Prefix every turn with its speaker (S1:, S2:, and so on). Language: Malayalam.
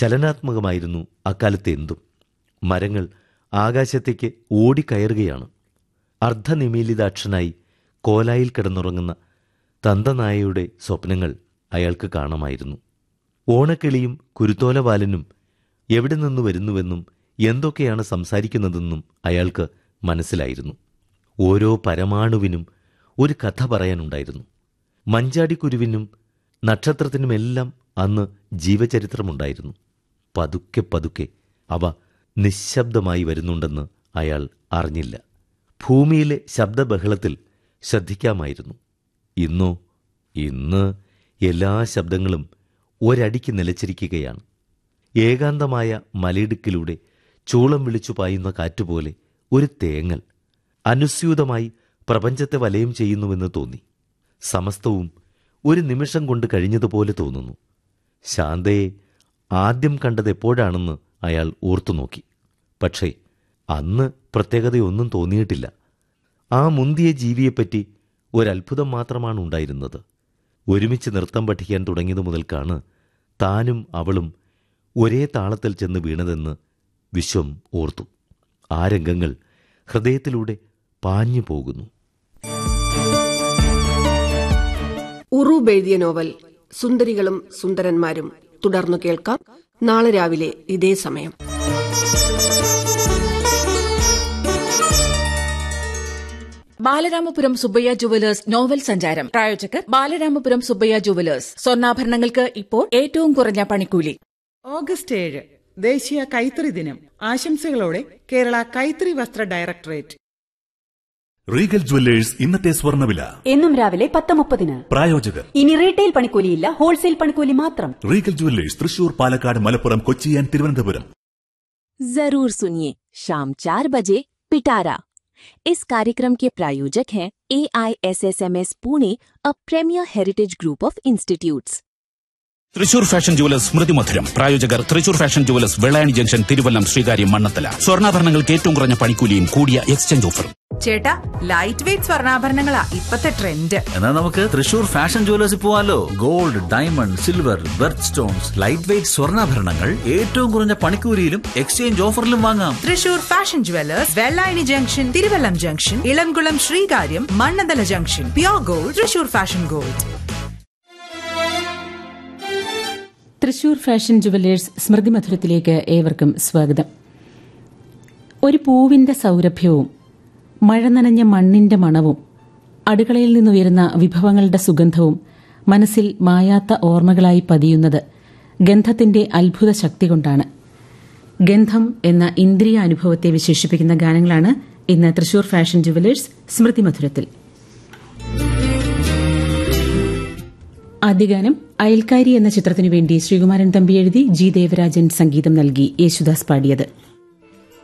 S1: ചലനാത്മകമായിരുന്നു അക്കാലത്തെ എന്തും മരങ്ങൾ ആകാശത്തേക്ക് ഓടിക്കയറുകയാണ് അർദ്ധനിമീലിതാക്ഷനായി കോലായിൽ കിടന്നുറങ്ങുന്ന തന്തനായയുടെ സ്വപ്നങ്ങൾ അയാൾക്ക് കാണാമായിരുന്നു ഓണക്കിളിയും കുരുത്തോലവാലനും എവിടെ നിന്ന് വരുന്നുവെന്നും എന്തൊക്കെയാണ് സംസാരിക്കുന്നതെന്നും അയാൾക്ക് മനസ്സിലായിരുന്നു ഓരോ പരമാണുവിനും ഒരു കഥ പറയാനുണ്ടായിരുന്നു മഞ്ചാടിക്കുരുവിനും നക്ഷത്രത്തിനുമെല്ലാം അന്ന് ജീവചരിത്രമുണ്ടായിരുന്നു പതുക്കെ പതുക്കെ അവ നിശബ്ദമായി വരുന്നുണ്ടെന്ന് അയാൾ അറിഞ്ഞില്ല ഭൂമിയിലെ ശബ്ദബഹളത്തിൽ ശ്രദ്ധിക്കാമായിരുന്നു ഇന്നോ ഇന്ന് എല്ലാ ശബ്ദങ്ങളും ഒരടിക്ക് നിലച്ചിരിക്കുകയാണ് ഏകാന്തമായ മലയിടുക്കിലൂടെ ചൂളം വിളിച്ചു പായുന്ന കാറ്റുപോലെ ഒരു തേങ്ങൽ അനുസ്യൂതമായി പ്രപഞ്ചത്തെ വലയം ചെയ്യുന്നുവെന്ന് തോന്നി സമസ്തവും ഒരു നിമിഷം കൊണ്ട് കഴിഞ്ഞതുപോലെ തോന്നുന്നു ശാന്തയെ ആദ്യം കണ്ടത് എപ്പോഴാണെന്ന് അയാൾ ഓർത്തുനോക്കി പക്ഷേ അന്ന് പ്രത്യേകതയൊന്നും തോന്നിയിട്ടില്ല ആ മുന്തിയ ജീവിയെപ്പറ്റി ഒരത്ഭുതം മാത്രമാണ് ഉണ്ടായിരുന്നത് ഒരുമിച്ച് നൃത്തം പഠിക്കാൻ തുടങ്ങിയതു മുതൽക്കാണ് താനും അവളും ഒരേ താളത്തിൽ ചെന്ന് വീണതെന്ന് വിശ്വം ഓർത്തു ആ രംഗങ്ങൾ ഹൃദയത്തിലൂടെ പാഞ്ഞു പോകുന്നു
S2: ഉറൂബ് എഴുതിയ നോവൽ സുന്ദരികളും സുന്ദരന്മാരും തുടർന്നു കേൾക്കാം നാളെ രാവിലെ ഇതേ സമയം
S3: ബാലരാമപുരം സുബ്ബയ്യ ജുവലേഴ്സ് നോവൽ സഞ്ചാരം പ്രായോജകർ ബാലരാമപുരം സുബ്ബയ്യ ജുവലേഴ്സ് സ്വർണ്ണാഭരണങ്ങൾക്ക് ഇപ്പോൾ ഏറ്റവും കുറഞ്ഞ പണിക്കൂലി
S4: ഓഗസ്റ്റ് ഏഴ് ദേശീയ കൈത്തറി ദിനം ആശംസകളോടെ കേരള കൈത്തറി വസ്ത്ര ഡയറക്ടറേറ്റ്
S5: റീഗൽ ജുവല്ലേഴ്സ് ഇന്നത്തെ സ്വർണ്ണവില
S6: എന്നും രാവിലെ പത്ത് മുപ്പതിന്
S5: പ്രായോജകർ
S6: ഇനി റീറ്റെയിൽ പണിക്കൂലിയില്ല ഹോൾസെയിൽ പണിക്കൂലി മാത്രം
S5: Regal Jewellers Thrissur Palakkad Malappuram Kochi and Thiruvananthapuram
S7: जरूर सुनिए शाम चार बजे पिटारा इस कार्यक्रम के प्रायोजक हैं A I S S M S Pune a premier heritage group of institutes
S8: Thrissur fashion jewellers സ്മൃതി മധുരം പ്രായോജകർ Thrissur fashion jewellers Vellayani junction Thiruvallam Sreekaryam Mannanthala സ്വർണ്ണാഭരണങ്ങൾക്ക് ഏറ്റവും കുറഞ്ഞ പണിക്കൂലിയും കൂടിയ എക്സ്ചേഞ്ച് ഓഫറും
S9: ചേട്ടാ ലൈറ്റ് വെയിറ്റ് സ്വർണ്ണാഭരണങ്ങളാ ഇപ്പത്തെ ട്രെൻഡ്
S10: എന്നാ നമുക്ക് തൃശൂർ ഫാഷൻ ജുവലേഴ്സിൽ പോവാലോ gold diamond silver birth stones light weight സ്വർണ്ണാഭരണങ്ങൾ ഏറ്റവും കുറഞ്ഞ പണിക്കൂലിയിലും എക്സ്ചേഞ്ച് ഓഫറിലും വാങ്ങാം
S9: Thrissur fashion jewellers Vellayani junction Thiruvallam junction Elamkulam Sreekaryam Mannanthala junction pure gold Thrissur fashion gold
S11: Thrissur fashion jewellers സ്മൃതി മധുരത്തിലേക്ക് ഏവർക്കും സ്വാഗതം ഒരു പൂവിന്റെ സൗരഭ്യവും മഴ നനഞ്ഞ മണ്ണിന്റെ മണവും അടുക്കളയിൽ നിന്നുയരുന്ന വിഭവങ്ങളുടെ സുഗന്ധവും മനസ്സിൽ മായാത്ത ഓർമ്മകളായി പതിയുന്നത് ഗന്ധത്തിന്റെ അത്ഭുത ശക്തി കൊണ്ടാണ് ഗന്ധം എന്ന ഇന്ദ്രിയ അനുഭവത്തെ വിശേഷിപ്പിക്കുന്ന ഗാനങ്ങളാണ് ഇന്ന് തൃശൂർ ഫാഷൻ ജുവല്ലേഴ്സ് സ്മൃതി മധുരത്തിൽ ആദ്യഗാനം അയൽക്കാരി എന്ന ചിത്രത്തിനു വേണ്ടി ശ്രീകുമാരൻ തമ്പി എഴുതി ജി ദേവരാജൻ സംഗീതം നൽകി യേശുദാസ് പാടിയത്